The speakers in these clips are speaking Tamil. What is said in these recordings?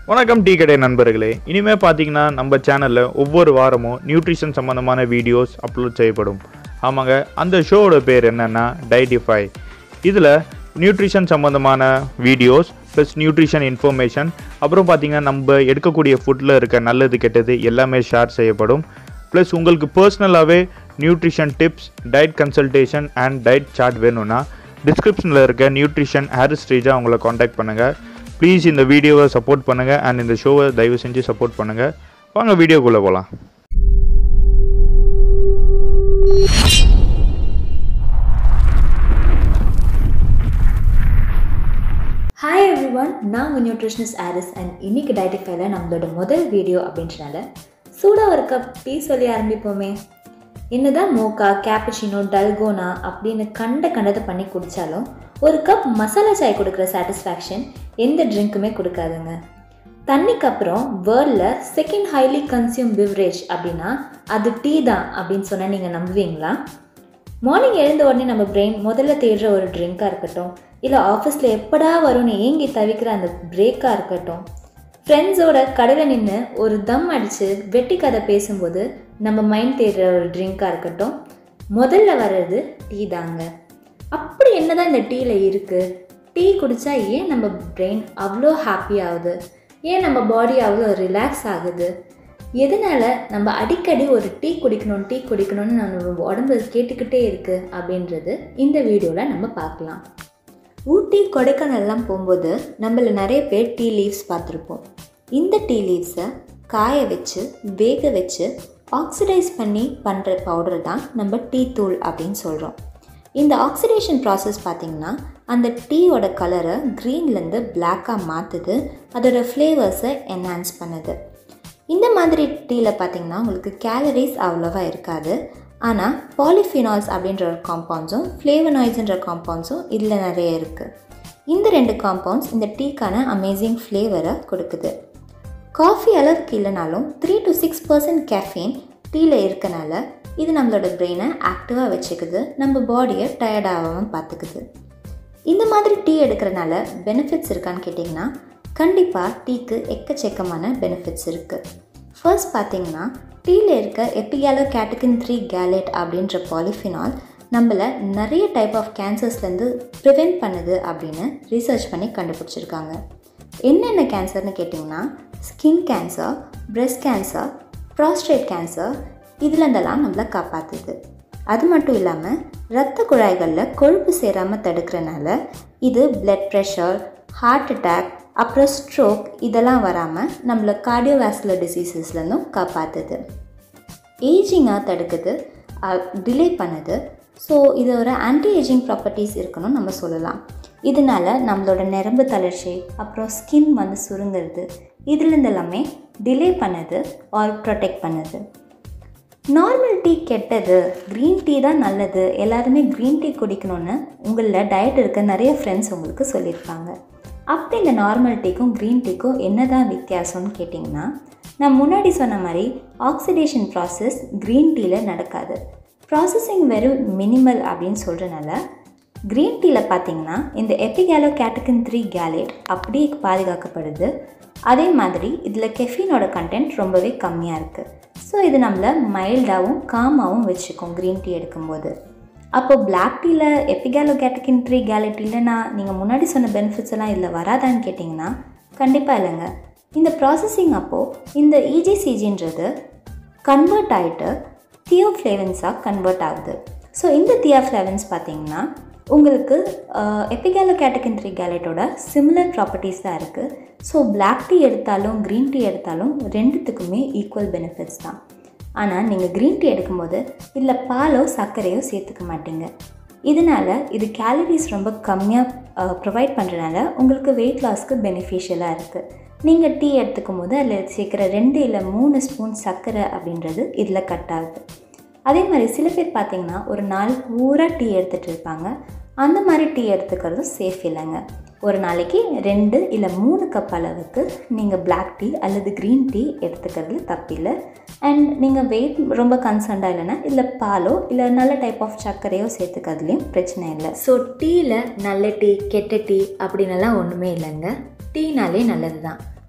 வணக்கம் டீ கடை நண்பர்களே இனிமேல் பார்த்தீங்கன்னா நம்ம சேனலில் ஒவ்வொரு வாரமும் நியூட்ரிஷன் சம்மந்தமான வீடியோஸ் அப்லோட் செய்யப்படும் ஆமாங்க அந்த ஷோவோட பேர் என்னென்னா டைட்டிஃபை இதில் நியூட்ரிஷன் சம்மந்தமான வீடியோஸ் ப்ளஸ் நியூட்ரிஷன் இன்ஃபர்மேஷன் அப்புறம் பார்த்தீங்கன்னா நம்ம எடுக்கக்கூடிய ஃபுட்டில் இருக்க நல்லது கெட்டது எல்லாமே ஷேர் செய்யப்படும் ப்ளஸ் உங்களுக்கு பர்சனலாகவே nutrition tips diet consultation and diet chart வேணும்னா டிஸ்கிரிப்ஷனில் இருக்க நியூட்ரிஷன் ஹாரிஸ் ஸ்ரீஜா உங்களை காண்டாக்ட் பண்ணுங்கள் ப்ளீஸ் இந்த வீடியோவை சப்போர்ட் பண்ணுங்கள் அண்ட் இந்த ஷோவை தயவு செஞ்சு சப்போர்ட் பண்ணுங்கள் வாங்க வீடியோக்குள்ளே போகலாம் ஹாய் எவ்ரி ஒன் நான் உங்கள் நியூட்ரிஷனிஸ்ட் ஆரிஸ் அண்ட் இன்னைக்கு டயட்டிஃபைல நம்மளோட முதல் வீடியோ அப்படின்றனால சூடாக ஒரு கப் டீ சொல்லி ஆரம்பிப்போமே என்னதான் மோக்கா கேப்புச்சினோ டல்கோனா அப்படின்னு கண்ட கண்டதை பண்ணி குடித்தாலும் ஒரு கப் மசாலா சாய் கொடுக்குற சாட்டிஸ்ஃபேக்ஷன் எந்த ட்ரிங்க்குமே கொடுக்காதுங்க தண்ணிக்கு அப்புறம் வேர்ல்டில் செகண்ட் ஹைலி கன்சியூம் பிவரேஜ் அப்படின்னா அது டீ தான் அப்படின்னு சொன்னால் நீங்கள் நம்புவீங்களா மார்னிங் எழுந்த உடனே நம்ம பிரெயின் முதல்ல தேடுற ஒரு ட்ரிங்காக இருக்கட்டும் இல்லை ஆஃபீஸில் எப்படா வரும்னு ஏங்கி தவிக்கிற அந்த பிரேக்காக இருக்கட்டும் ஃப்ரெண்ட்ஸோட கடையில் நின்று ஒரு தம் அடித்து வெட்டி கதை பேசும்போது நம்ம மைண்ட் தேடுற ஒரு ட்ரிங்காக இருக்கட்டும் முதல்ல வர்றது டீ தாங்க அப்படி என்னதான் இந்த டீயில் இருக்குது டீ குடித்தா ஏன் நம்ம பிரெயின் அவ்வளோ ஹாப்பி ஆகுது ஏன் நம்ம பாடி அவ்வளோ ரிலாக்ஸ் ஆகுது எதனால் நம்ம அடிக்கடி ஒரு டீ குடிக்கணும் டீ குடிக்கணும்னு நம்ம உடம்பு கேட்டுக்கிட்டே இருக்குது அப்படின்றது இந்த வீடியோவில் நம்ம பார்க்கலாம் ஊட்டி கொடைக்கானல்லாம் போகும்போது நம்மள நிறைய பேர் டீ லீவ்ஸ் பார்த்துருப்போம் இந்த டீ லீவ்ஸை காய வச்சு வேக வச்சு ஆக்சிடைஸ் பண்ணி பண்ணுற பவுடர் தான் நம்ம டீ தூள் அப்படின்னு சொல்கிறோம் இந்த ஆக்சிடேஷன் ப்ராசஸ் பார்த்திங்கன்னா அந்த டீயோட கலரை க்ரீன்லேருந்து பிளாக்காக மாற்றுது அதோட ஃப்ளேவர்ஸை என்ஹான்ஸ் பண்ணுது இந்த மாதிரி டீயில் பார்த்திங்கன்னா உங்களுக்கு கேலரிஸ் அவ்வளோவா இருக்காது ஆனால் பாலிஃபினால்ஸ் அப்படின்ற ஒரு காம்பவுண்ட்ஸும் ஃப்ளேவனாய்ட்ஸ்ன்ற காம்பவுண்ட்ஸும் இதில் நிறைய இருக்குது இந்த ரெண்டு காம்பவுண்ட்ஸ் இந்த டீக்கான அமேசிங் ஃப்ளேவரை கொடுக்குது காஃபி அளவுக்கு இல்லைனாலும் three to six percent caffeine டீயில் இருக்கனால இது நம்மளோட பிரெயினை ஆக்டிவாக வச்சுக்குது நம்ம பாடியை டயர்டாகாமல் பார்த்துக்குது இந்த மாதிரி டீ எடுக்கிறனால பெனிஃபிட்ஸ் இருக்கான்னு கேட்டிங்கன்னா கண்டிப்பாக டீக்கு எக்கச்சக்கமான பெனிஃபிட்ஸ் இருக்குது ஃபர்ஸ்ட் பார்த்தீங்கன்னா டீயில் இருக்க எப்பிகேலோ கேட்டகின் த்ரீ கேலேட் அப்படின்ற பாலிஃபினால் நம்மளை நிறைய டைப் ஆஃப் கேன்சர்ஸ்லேருந்து ப்ரிவெண்ட் பண்ணுது அப்படின்னு ரிசர்ச் பண்ணி கண்டுபிடிச்சிருக்காங்க என்னென்ன கேன்சர்னு கேட்டிங்கன்னா skin cancer breast cancer prostate cancer இதுலேருந்தெல்லாம் நம்மளை காப்பாற்றுது அது மட்டும் இல்லாமல் இரத்த குழாய்களில் கொழுப்பு சேராமல் தடுக்கிறனால இது பிளட் ப்ரெஷர் ஹார்ட் அட்டாக் அப்புறம் ஸ்ட்ரோக் இதெல்லாம் வராமல் நம்மளை கார்டியோவாஸ்குலர் டிசீசஸ்லேருந்தும் காப்பாற்றுது ஏஜிங்காக தடுக்குது டிலே பண்ணுது ஸோ இது ஒரு ஆன்டி ஏஜிங் ப்ராப்பர்ட்டிஸ் இருக்கணும்னு நம்ம சொல்லலாம் இதனால நம்மளோட நரம்பு தளர்ச்சி அப்புறம் ஸ்கின் வந்து சுருங்கிறது இதுலேருந்து எல்லாமே டிலே பண்ணுது ஆர் ப்ரொடெக்ட் பண்ணுது நார்மல் டீ கெட்டது க்ரீன் டீ தான் நல்லது எல்லாருமே க்ரீன் டீ குடிக்கணும்னு உங்களில் டயட் இருக்க நிறைய ஃப்ரெண்ட்ஸ் உங்களுக்கு சொல்லியிருப்பாங்க அப்போ இந்த நார்மல் டீக்கும் க்ரீன் டீக்கும் என்ன தான் வித்தியாசம்னு கேட்டிங்கன்னா நான் முன்னாடி சொன்ன மாதிரி ஆக்சிடேஷன் ப்ராசஸ் க்ரீன் டீயில் நடக்காது ப்ராசஸிங் வெறும் மினிமல் அப்படின்னு சொல்கிறனால க்ரீன் டீயில் பார்த்தீங்கன்னா இந்த எப்பிகேலோ கேட்டகின் த்ரீ கேலேட் அப்படியே பாதுகாக்கப்படுது அதே மாதிரி இதில் கெஃபினோட கண்டென்ட் ரொம்பவே கம்மியாக இருக்குது ஸோ இது நம்மளை மைல்டாகவும் காமாகவும் வச்சுக்கும் க்ரீன் டீ எடுக்கும்போது அப்போ பிளாக் டீயில் எப்பிகேலோ கேட்டகின் த்ரீ கேலட் இல்லைன்னா நீங்கள் முன்னாடி சொன்ன பெனிஃபிட்ஸ் எல்லாம் இதில் வராதான்னு கேட்டிங்கன்னா கண்டிப்பாக இல்லைங்க இந்த ப்ராசஸிங் அப்போது இந்த இஜிசிஜின்றது கன்வெர்ட் ஆகிட்டு தியோஃப்ளேவன்ஸாக கன்வெர்ட் ஆகுது ஸோ இந்த தியோஃப்ளேவன்ஸ் பார்த்தீங்கன்னா உங்களுக்கு எப்பிகேலோ கேட்டகின் த்ரீ கேலட்டோட சிமிலர் ப்ராப்பர்ட்டிஸ் தான் இருக்குது ஸோ பிளாக் டீ எடுத்தாலும் க்ரீன் டீ எடுத்தாலும் ரெண்டுத்துக்குமே ஈக்குவல் பெனிஃபிட்ஸ் தான் ஆனால் நீங்கள் க்ரீன் டீ எடுக்கும்போது இதில் பாலோ சர்க்கரையோ சேர்த்துக்க மாட்டீங்க இதனால் இது கேலரிஸ் ரொம்ப கம்மியாக ப்ரொவைட் பண்ணுறதுனால உங்களுக்கு வெயிட் லாஸ்க்கு பெனிஃபிஷியலாக இருக்குது நீங்கள் டீ எடுத்துக்கும் போது அதில் சேர்க்குற ரெண்டு இல்லை மூணு ஸ்பூன் சர்க்கரை அப்படின்றது இதில் கட் ஆகுது அதே மாதிரி சில பேர் பார்த்திங்கன்னா ஒரு நாள் பூரா டீ எடுத்துகிட்டு இருப்பாங்க அந்த மாதிரி டீ எடுத்துக்கிறதும் சேஃப் இல்லைங்க ஒரு நாளைக்கு ரெண்டு இல்லை மூணு கப் அளவுக்கு நீங்கள் பிளாக் டீ அல்லது க்ரீன் டீ எடுத்துக்கிறதுல தப்பில்லை அண்ட் நீங்கள் வெயிட் ரொம்ப கன்சர்ன்டாக இல்லைன்னா இல்லை பாலோ இல்லை நல்ல டைப் ஆஃப் சர்க்கரையோ சேர்த்துக்கிறதுலையும் பிரச்சனை இல்லை ஸோ டீயில் நல்ல டீ கெட்ட டீ அப்படின்னலாம் ஒன்றுமே இல்லைங்க டீனாலே நல்லது தான்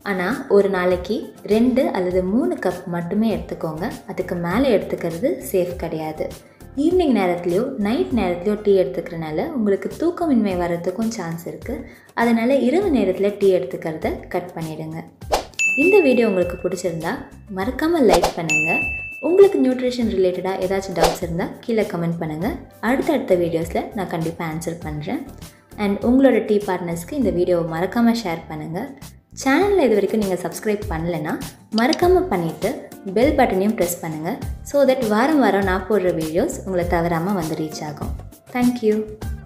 ஆனால் ஒரு நாளைக்கு ரெண்டு அல்லது மூணு கப் மட்டுமே எடுத்துக்கோங்க அதுக்கு மேலே எடுத்துக்கிறது சேஃப் கிடையாது ஈவினிங் நேரத்துலையோ நைட் நேரத்துலையோ டீ எடுத்துக்கிறனால உங்களுக்கு தூக்கமின்மை வர்றதுக்கும் சான்ஸ் இருக்குது அதனால் இரவு நேரத்தில் டீ எடுத்துக்கிறத கட் பண்ணிவிடுங்க இந்த வீடியோ உங்களுக்கு பிடிச்சிருந்தா மறக்காமல் லைக் பண்ணுங்கள் உங்களுக்கு நியூட்ரிஷன் ரிலேட்டடாக ஏதாச்சும் டவுட்ஸ் இருந்தால் கீழே கமெண்ட் பண்ணுங்கள் அடுத்தடுத்த வீடியோஸில் நான் கண்டிப்பாக ஆன்சர் பண்ணுறேன் அண்ட் உங்களோட டீ பார்ட்னர்ஸ்க்கு இந்த வீடியோவை மறக்காமல் ஷேர் பண்ணுங்கள் சேனலில் இது வரைக்கும் நீங்கள் சப்ஸ்கிரைப் பண்ணலைன்னா மறக்காமல் பண்ணிவிட்டு பெல் பட்டனையும் ப்ரெஸ் பண்ணுங்கள் ஸோ தட் வாரம் வாரம் நான் போடுற வீடியோஸ் உங்களை தவறாமல் வந்து ரீச் ஆகும் தேங்க்யூ